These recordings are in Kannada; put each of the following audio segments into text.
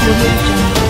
audio jungle.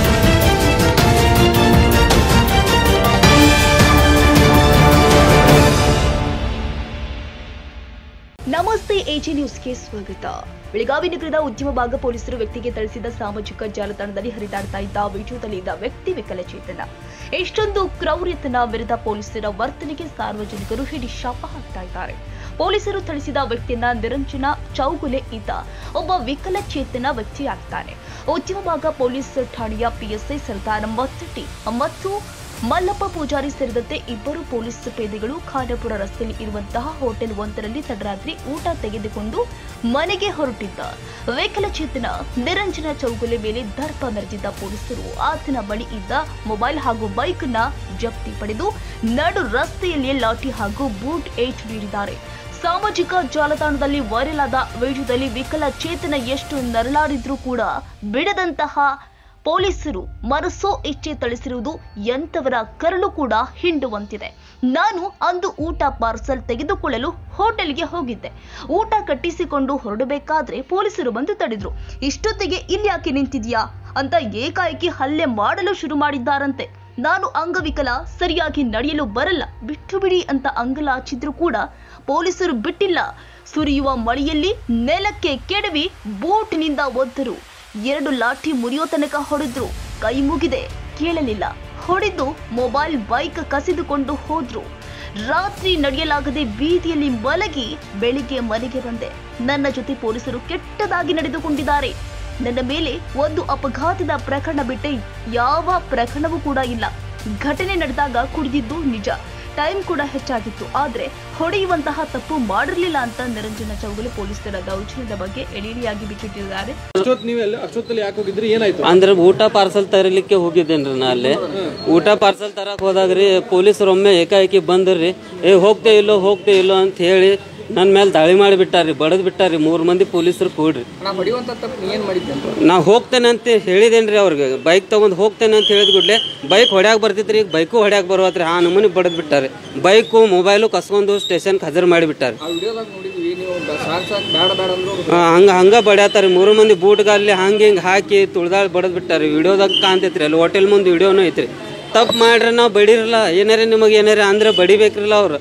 ನಮಸ್ತೆ ಎಜಿ ನ್ಯೂಸ್ಗೆ ಸ್ವಾಗತ ಬೆಳಗಾವಿ ನಗರದ ಉದ್ಯಮ ಭಾಗ ಪೊಲೀಸರು ವ್ಯಕ್ತಿಗೆ ಥಳಿಸಿದ ಸಾಮಾಜಿಕ ಜಾಲತಾಣದಲ್ಲಿ ಹರಿದಾಡ್ತಾ ಇದ್ದ ವಿಡಿಯೋದಲ್ಲಿ ಇದ್ದ ವ್ಯಕ್ತಿ ವಿಕಲಚೇತನ ಎಷ್ಟೊಂದು ಕ್ರೌರ್ಯತನ ವಿರುದ್ಧ ಪೊಲೀಸರ ವರ್ತನೆಗೆ ಸಾರ್ವಜನಿಕರು ಹಿಡಿ ಶಾಪ ಹಾಕ್ತಾ ಇದ್ದಾರೆ ಪೊಲೀಸರು ಥಳಿಸಿದ ವ್ಯಕ್ತಿಯನ್ನ ನಿರಂಜನ ಚೌಗುಲೆ ಇದ್ದ ಒಬ್ಬ ವಿಕಲಚೇತನ ವ್ಯಕ್ತಿಯಾಗ್ತಾನೆ ಉದ್ಯಮ ಭಾಗ ಪೊಲೀಸ್ ಠಾಣೆಯ ಪಿಎಸ್ಐ ಸರ್ದಾರ್ ಮತ್ತಟಿ ಮತ್ತು ಮಲ್ಲಪ್ಪ ಪೂಜಾರಿ ಸೇರಿದಂತೆ ಇಬ್ಬರು ಪೊಲೀಸ್ ಸಿಬ್ಬಂದಿಗಳು ಖಾನಾಪುರ ರಸ್ತೆಯಲ್ಲಿ ಇರುವಂತಹ ಹೋಟೆಲ್ ಒಂದರಲ್ಲಿ ತಡರಾತ್ರಿ ಊಟ ತೆಗೆದುಕೊಂಡು ಮನೆಗೆ ಹೊರಟಿದ್ದ ವಿಕಲಚೇತನ ನಿರಂಜನ ಚೌಗುಲೆ ಮೇಲೆ ದರ್ಪ ಮೆರೆದಿದ್ದ ಪೊಲೀಸರು ಆತನ ಬಳಿ ಇದ್ದ ಮೊಬೈಲ್ ಹಾಗೂ ಬೈಕ್ ನ ಜಪ್ತಿ ಪಡೆದು ನಡು ರಸ್ತೆಯಲ್ಲಿಯೇ ಲಾಠಿ ಹಾಗೂ ಬೂಟ್ ಏಟ್ ನೀಡಿದ್ದಾರೆ ಸಾಮಾಜಿಕ ಜಾಲತಾಣದಲ್ಲಿ ವೈರಲ್ ಆದ ವಿಡಿಯೋದಲ್ಲಿ ವಿಕಲಚೇತನ ಎಷ್ಟು ನರಳಾಡಿದ್ರೂ ಕೂಡ ಬಿಡದಂತಹ ಪೊಲೀಸರು ಮನಸ್ಸೋ ಇಚ್ಛೆ ಥಳಿಸಿರುವುದು ಎಂತವರ ಕರಳು ಕೂಡ ಹಿಂಡುವಂತಿದೆ ನಾನು ಅಂದು ಊಟ ಪಾರ್ಸಲ್ ತೆಗೆದುಕೊಳ್ಳಲು ಹೋಟೆಲ್ಗೆ ಹೋಗಿದ್ದೆ ಊಟ ಕಟ್ಟಿಸಿಕೊಂಡು ಹೊರಡಬೇಕಾದ್ರೆ ಪೊಲೀಸರು ಬಂದು ತಡೆದ್ರು ಇಷ್ಟೊತ್ತಿಗೆ ಇಲ್ಯಾಕೆ ನಿಂತಿದ್ಯಾ ಅಂತ ಏಕಾಏಕಿ ಹಲ್ಲೆ ಮಾಡಲು ಶುರು ಮಾಡಿದ್ದಾರಂತೆ ನಾನು ಅಂಗವಿಕಲ ಸರಿಯಾಗಿ ನಡೆಯಲು ಬರಲ್ಲ ಬಿಟ್ಟು ಬಿಡಿ ಅಂತ ಅಂಗಲಾಚಿದ್ರು ಕೂಡ ಪೊಲೀಸರು ಬಿಟ್ಟಿಲ್ಲ ಸುರಿಯುವ ಮಳೆಯಲ್ಲಿ ನೆಲಕ್ಕೆ ಕೆಡವಿ ಬೂಟ್ನಿಂದ ಒದ್ದರು ಎರಡು ಲಾಠಿ ಮುರಿಯೋ ತನಕ ಹೊಡೆದ್ರು ಕೈ ಮುಗಿದೆ ಕೇಳಲಿಲ್ಲ ಹೊಡೆದು ಮೊಬೈಲ್ ಬೈಕ್ ಕಸಿದುಕೊಂಡು ಹೋದ್ರು ರಾತ್ರಿ ನಡೆಯಲಾಗದೆ ಬೀದಿಯಲ್ಲಿ ಮಲಗಿ ಬೆಳಿಗ್ಗೆ ಮನೆಗೆ ಬಂದೆ ನನ್ನ ಜೊತೆ ಪೊಲೀಸರು ಕೆಟ್ಟದಾಗಿ ನಡೆದುಕೊಂಡಿದ್ದಾರೆ ನನ್ನ ಮೇಲೆ ಒಂದು ಅಪಘಾತದ ಪ್ರಕರಣ ಬಿಟ್ಟೆ ಯಾವ ಪ್ರಕರಣವೂ ಕೂಡ ಇಲ್ಲ ಘಟನೆ ನಡೆದಾಗ ಕುಡಿದಿದ್ದು ನಿಜ ಟೈಮ್ ಕೂಡ ಹೆಚ್ಚಾಗಿತ್ತು ಆದ್ರೆ ಹೊಡೆಯುವಂತಹ ತಪ್ಪು ಮಾಡಿರಲಿಲ್ಲ ಅಂತ ನಿರಂಜನ ಚೌಗಲೆ ಪೊಲೀಸರ ದೌರ್ಜನ್ಯದ ಬಗ್ಗೆ ಎಳಿಲಿಯಾಗಿ ಬಿಚ್ಚಿಟ್ಟಿದ್ದಾರೆ ಅಷ್ಟೊತ್ತು ನೀವು ಅಲ್ಲಿ ಅಷ್ಟೊತ್ತಲ್ಲಿ ಯಾಕೆ ಹೋಗಿದ್ರಿ ಏನಾಯ್ತು ಅಂದ್ರೆ ಊಟ ಪಾರ್ಸಲ್ ತರಲಿಕ್ಕೆ ಹೋಗಿದ್ದೇನ್ರಿ ನಾ ಅಲ್ಲಿ ಊಟ ಪಾರ್ಸಲ್ ತರಕ್ ಹೋದಾಗ್ರಿ ಪೊಲೀಸರು ಒಮ್ಮೆ ಏಕಾಏಕಿ ಬಂದ್ರಿ ಏ ಹೋಗ್ತೇ ಇಲ್ಲೋ ಹೋಗ್ತೇ ಇಲ್ಲೋ ಅಂತ ಹೇಳಿ ನನ್ನ ಮೇಲೆ ದಾಳಿ ಮಾಡಿ ಬಿಟ್ಟಾರಿ ಬಡದ್ ಬಿಟ್ಟಾರಿ ಮೂರ್ ಮಂದಿ ಪೊಲೀಸರು ಕೂಡ್ರಿ ನಾ ಹೊಡಿಯುವಂತ ತಪ್ಪು ನೀ ಏನ್ ಮಾಡಿದ್ದೆ ಅಂತ ನಾ ಹೋಗ್ತೇನೆ ಅಂತ ಹೇಳಿದೇನ್ರಿ ಅವ್ರಿಗೆ ಬೈಕ್ ತಗೊಂಡ್ ಹೋಗ್ತೇನೆ ಅಂತ ಹೇಳಿದ ಕೂಡಲೇ ಬೈಕ್ ಹೊಡ್ಯಾಕ ಬರ್ತಿತ್ರಿ ಈಗ ಬೈಕು ಹೊಡ್ಯಾಕ ಬರುವತ್ರಿ ಆ ನಮೂನಿ ಬಡದ್ ಬಿಟ್ಟಾರೆ ಬೈಕು ಮೊಬೈಲು ಕಸ್ಕೊಂಡು ಸ್ಟೇಷನ್ ಹಾಜರ್ ಮಾಡಿ ಬಿಟ್ಟಾರೆ ಆ ವಿಡಿಯೋದಾಗ ನೋಡಿದ್ವಿ ನೀವು ಬ- ಸಾಕ್ ಸಾಕ್ ಬೇಡ ಬೇಡ ಅಂದ್ರು ಅವ್ರು ಆ, ಹಂಗ ಹಂಗ ಬಡ್ಯಾತಾರ ಮೂರು ಮಂದಿ ಬೂಟ್ಗಲ್ಲಿ ಹಂಗೆ ಹಿಂಗೆ ಹಾಕಿ ತುಳ್ದಾಳ್ ಬಡದ್ ಬಿಟ್ಟಾರಿ ವಿಡಿಯೋದಾಗ ಕಾಣ್ತೈತ್ರಿ ಅಲ್ಲಿ ಹೋಟೆಲ್ ಮುಂದೆ ವಿಡಿಯೋನು ಐತ್ರಿ ತಪ್ಪು ಮಾಡ್ರೆ ನಾವು ಬಡಿರಲ್ಲ ಏನಾರ ನಿಮಗೆ ಏನಾರ ಅಂದ್ರೆ ಬಡಿಬೇಕ್ರಲ್ಲ ಅವ್ರು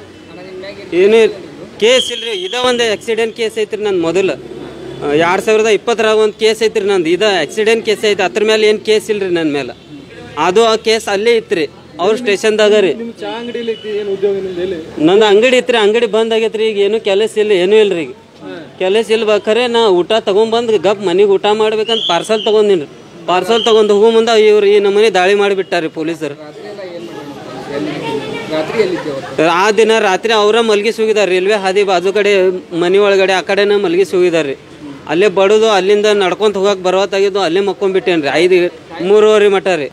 ಏನೇ ಕೇಸ್ ಇಲ್ರಿ ಇದ ಒಂದು ಆಕ್ಸಿಡೆಂಟ್ ಕೇಸ್ ಐತ್ರಿ ನಂದು ಮೊದಲು ಎರಡು ಸಾವಿರದ ಇಪ್ಪತ್ತರಾಗ ಒಂದು ಕೇಸ್ ಐತ್ರಿ ನಂದು ಇದ ಆಕ್ಸಿಡೆಂಟ್ ಕೇಸ್ ಐತಿ ಅದ್ರ ಮೇಲೆ ಏನು ಕೇಸ್ ಇಲ್ರಿ ನನ್ನ ಮೇಲೆ ಅದು ಆ ಕೇಸ್ ಅಲ್ಲೇ ಇತ್ರಿ ಅವ್ರ ಸ್ಟೇಷನ್ದಾಗ ರೀ ನಿಮ್ ಚಾ ಅಂಗಡಿಲಿ ಏನು ಉದ್ಯೋಗ ನಿಮ್ದು ಎಲ್ಲಿ ನಂದು ಅಂಗಡಿ ಇತ್ರಿ ಅಂಗಡಿ ಬಂದ್ ಆಗೈತ್ರಿ ಈಗ ಏನು ಕೆಲಸ ಇಲ್ಲ ಏನೂ ಇಲ್ರಿ ಈಗ ಕೆಲಸ ಇಲ್ಲ ಬೇಕಾರೆ ನಾ ಊಟ ತಗೊಂಬಂದ್ ಗಪ್ ಮನಿಗೆ ಊಟ ಮಾಡ್ಬೇಕಂತ ಪಾರ್ಸಲ್ ತಗೊಂದಿನಿ ಪಾರ್ಸಲ್ ತಗೊಂಡ್ ಹೋಗೋ ಮುಂದೆ ಇವ್ರು ಈ ನಮ್ಮನೆ ದಾಳಿ ಮಾಡಿಬಿಟ್ಟಾರಿ ಪೊಲೀಸರು ರಾತ್ರಿ ಎಲ್ಲ ಏನ್ ಮಾಡಿದ್ರಿ ಎಲ್ಲಿ ರಾತ್ರಿ ಎಲ್ಲಿದ್ದೆ ಅವತ್ತು ಆ ದಿನ ರಾತ್ರಿ ಅವರ ಮಲ್ಗಿಸಿ ಹೋಗಿದಾರೆ ರೈಲ್ವೆ ಹಾದಿ ಬಾಜು ಕಡೆ ಮನೆ ಒಳಗಡೆ ಆ ಕಡೆನ ಮಲ್ಗಿಸಿ ಹೋಗಿದಾರೆ ಅಲ್ಲೇ ಬಡದು ಅಲ್ಲಿಂದ ನಡ್ಕೊಂತ ಹೋಗಕ್ ಬರವತ್ತಾಗಿದ್ದು ಅಲ್ಲೇ ಮಕ್ಕೊಂಡ್ಬಿಟ್ಟೇನ್ರಿ ಐದು ಮೂರುವರೆ ಮಟ ರೀ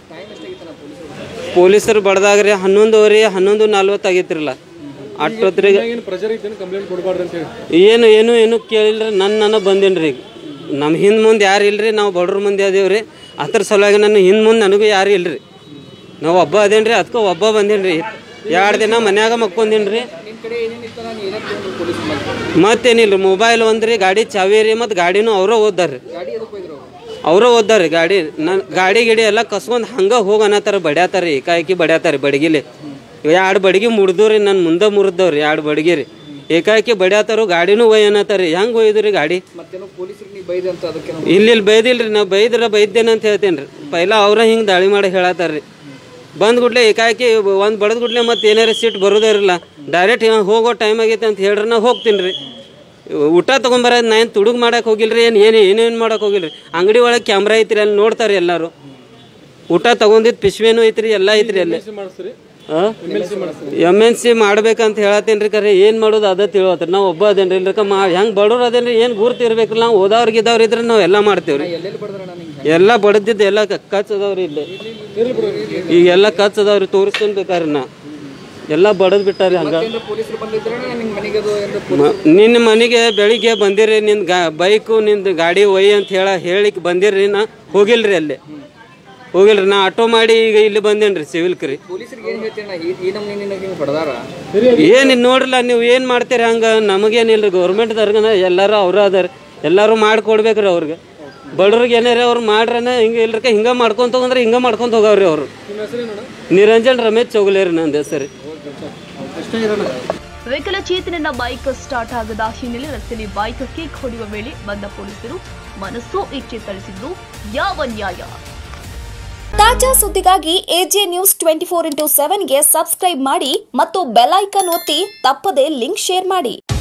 ಪೊಲೀಸರು ಬಡ್ದಾಗ್ರಿ ಹನ್ನೊಂದುವರೆ ಹನ್ನೊಂದು ನಲ್ವತ್ತು ಆಗೈತ್ರಲ್ಲ ಅಷ್ಟೊತ್ತಿಗೆ ಏನು ಪ್ರೆಷರ್ ಐತೇನು ಕಂಪ್ಲೇಂಟ್ ಕೊಡಬಾರ್ದು ಅಂತ ಹೇಳಿ ಏನು ಏನು ಏನು ಕೇಳಿಲ್ರಿ ನನ್ನ ನನ್ನ ಬಂದೇನ್ರಿ ಈಗ ನಮ್ಮ ಹಿಂದೆ ಮುಂದೆ ಯಾರು ಇಲ್ರಿ ನಾವು ಬಡ್ರ ಮಂದಿ ಅದೇವ್ರಿ ಅದ್ರ ಸಲುವಾಗಿ ನನ್ನ ಹಿಂದೆ ಮುಂದೆ ನನಗೂ ಯಾರು ಇಲ್ರಿ ನಾವು ಒಬ್ಬ ಅದೇನ್ರಿ ಅದಕ್ಕೆ ಒಬ್ಬ ಬಂದೇನ್ರಿ ಎರಡು ದಿನ ಮನ್ಯಾಗ ಮಕ್ಕೊಂದಿನ್ರಿ ನಿಮ್ ಕಡೆ ಏನೇನಿತ್ತು ನಾನು ಏನೇ ತಗೊಂಡ್ರು ಪೊಲೀಸ್ ಮಾಡಿ ಮತ್ತೇನಿಲ್ರಿ ಮೊಬೈಲ್ ಒಂದ್ರಿ ಗಾಡಿ ಚಾವಿ ರೀ ಮತ್ತು ಗಾಡಿನೂ ಅವರ ಓದ್ದಾರ್ರಿ ಗಾಡಿ ಎದಕ್ಕೆ ಹೋಯ್ದ್ರು ಅವ್ರು ಅವರ ಓದ್ದಾರ್ರಿ ಗಾಡಿ ನನ್ನ ಗಾಡಿ ಗಿಡಿ ಎಲ್ಲ ಕಸ್ಕೊಂಡ್ ಹಂಗ ಹೋಗಿ ಅನ್ನತ್ತಾರ ಬಡ್ಯಾತಾರ ಏಕಾಏಕಿ ಬಡ್ಯಾತಾರ ಬಡಗಿಲಿ ಎರಡು ಬಡಗಿ ಮುರಿದವ್ರಿ ನನ್ನ ಮುಂದೆ ಮುರಿದವ್ರಿ ಎರಡು ಬಡಗಿ ರೀ ಏಕಾಏಕಿ ಬಡ್ಯಾತಾರು ಗಾಡಿನೂ ಒಯ್ ಅನ್ನತ್ತಾರ ಹೆಂಗ್ ಒಯ್ದ್ರಿ ಗಾಡಿ ಮತ್ತೇನೋ ಪೊಲೀಸರಿಗೆ ನೀ ಬೈದೆ ಅಂತ ಅದಕ್ಕೆ ನಾವು ಇಲ್ಲಿ ಇಲ್ಲಿ ಬೈದಿಲ್ರಿ ನಾ ಬೈದ್ರ ಬೈದ್ದೇನೆ ಅಂತ ಹೇಳ್ತೇನೆ ರೀ ಪೈಲ ಅವ್ರ ಹಿಂಗೆ ದಾಳಿ ಮಾಡಿ ಹೇಳತ್ತಾರ್ರಿ ಬಂದ್ ಗುಡ್ಲೆ ಏಕಾಏಕಿ ಒಂದು ಬಡದ್ ಗುಡ್ಲೆ ಮತ್ತೆ ಏನಾರ ಸೀಟ್ ಬರೋದೇ ಇರಲ್ಲ ಡೈರೆಕ್ಟ್ ಹೋಗೋ ಟೈಮ್ ಆಗೈತೆ ಅಂತ ಹೇಳ್ರಿ ನಾ ಹೋಗ್ತೀನಿ ರೀ ಊಟ ತೊಗೊಂಬರೋದು ನಾ ಏನು ತುಡುಗ್ ಮಾಡಕ್ಕೆ ಹೋಗಿಲ್ರಿ ಏನು ಏನು ಏನೇನು ಮಾಡಕ್ಕೆ ಹೋಗಿಲ್ರಿ ಅಂಗಡಿ ಒಳಗೆ ಕ್ಯಾಮ್ರಾ ಐತ್ರಿ ಅಲ್ಲಿ ನೋಡ್ತಾರೆ ಎಲ್ಲರೂ ಊಟ ತಗೊಂಡಿದ್ದು ಪಿಶ್ವೇನು ಐತ್ರಿ ಎಲ್ಲ ಐತ್ರಿ ಅಲ್ಲಿ ಮಾಡಿಸ್ರಿ ಎಮ್ ಎನ್ ಸಿ ಮಾಡ್ಬೇಕಂತ ಹೇಳತ್ತೇನ್ರಿ ರೀ ಕರೆ ಏನು ಮಾಡೋದು ಅದ ತಿಳೋತ್ರಿ ನಾವು ಒಬ್ಬ ಅದೇನ್ರಿ ಇಲ್ರಕ ಮಾ ಹೆಂಗೆ ಬಡವ್ರು ಅದೇನ್ರಿ ಏನು ಗುರ್ತು ಇರ್ಬೇಕಲ್ಲ ನಾವು ಓದವ್ರಿಗೆ ಇದ್ದವ್ರು ಇದ್ರೆ ನಾವು ಎಲ್ಲ ಮಾಡ್ತೇವ್ರಿ ಎಲ್ಲೆಲ್ಲಿ ಬಡದ್ರ ನಾನು ಹಿಂಗೆ ಎಲ್ಲ ಬಡದಿದ್ದು ಎಲ್ಲ ಕಚ್ ಅದಾವ್ರಿ ಇಲ್ಲಿ ಈಗ ಎಲ್ಲ ಕಚ್ ಅದಾವ್ರಿ ತೋರಿಸ್ತೇನೆ ಬೇಕಾದ್ರೆ ನಾ ಎಲ್ಲ ಬಡದ್ ಬಿಟ್ಟಾರಿ ಹಂಗ ಏನ್ರ ಪೊಲೀಸರು ಬಂದಿದ್ರೆ ನಾನು ನಿಮ್ ಮನೆಗೆ ಅದು ಏನ್ರ ಮ- ನಿನ್ನ ಮನೆಗೆ ಬೆಳಿಗ್ಗೆ ಬಂದಿರಿ ನಿಂದ ಗಾ ಬೈಕು ನಿಂದ ಗಾಡಿ ಒಯ್ಯಿ ಅಂತ ಹೇಳ ಹೇಳಿಕ್ ಬಂದಿರ್ರಿ ನಾ ಹೋಗಿಲ್ರಿ ಅಲ್ಲಿ ಹೋಗಿಲ್ರಿ ನಾ ಆಟೋ ಮಾಡಿ ಈಗ ಇಲ್ಲಿ ಬಂದೇನ್ರಿ ಸಿವಿಲ್ಕ್ ರೀ ಪೊಲೀಸರಿಗೆ ಏನ್ ಹೇಳ್ತೀನಿ ನಾ ಈ ಈ ನಮ್ನಿ ನಿನಗೆ ಹಿಂಗೆ ಬಡದಾರ ಏನ್ ಇದ್ ನೋಡ್ರಲ್ಲ ನೀವು ಏನ್ ಮಾಡ್ತೀರಿ ಹಂಗ ನಮಗೇನಿಲ್ರಿ ಗೌರ್ಮೆಂಟ್ದವ್ರಿಗನ ಎಲ್ಲಾರು ಅವ್ರ ಅದಾರ ಎಲ್ಲಾರು ಮಾಡ್ಕೊಡ್ಬೇಕ್ರಿ ಅವ್ರಿಗೆ ಬಡವ್ರಿಗೆ ಏನಾರ ಅವ್ರು ಮಾಡ್ರನ ಹಿಂಗೆ ಇಲ್ರಕ ಹಿಂಗೆ ಮಾಡ್ಕೊಂತ ಹೋಗಂದ್ರೆ ಹಿಂಗೆ ಮಾಡ್ಕೊಂತ ಹೋಗವ್ರಿ ಅವರು ನಿಮ್ಮ ಹೆಸರೇನಣ್ಣ ನಿರಂಜನ್ ರಮೇಶ್ ಚೌಗಲೇರಿ ನಂದು ಹೆಸರು ಅಷ್ಟೇ ಇರೋಣ ವಿಕಲಚೇತನನ ಬೈಕ್ ಸ್ಟಾರ್ಟ್ ಆಗದ ಹಿನ್ನೆಲೆ ರಸ್ತೆಯಲ್ಲಿ ಬೈಕ್ ಕಿಕ್ ಹೊಡೆಯುವ ವೇಳೆ ಬಂದ ಪೊಲೀಸರು ಮನಸ್ಸೋ ಇಚ್ಛೆ ಥಳಿಸಿದ್ದು ಯಾವ ನ್ಯಾಯ ತಾಜಾ ಸುದ್ದಿಗಾಗಿ AJ news twenty four into ಸೆವೆನ್ಗೆ ಸಬ್ಸ್ಕ್ರೈಬ್ ಮಾಡಿ ಮತ್ತು ಬೆಲ್ ಐಕಾನ್ ಒತ್ತಿ ತಪ್ಪದೇ ಲಿಂಕ್ ಶೇರ್ ಮಾಡಿ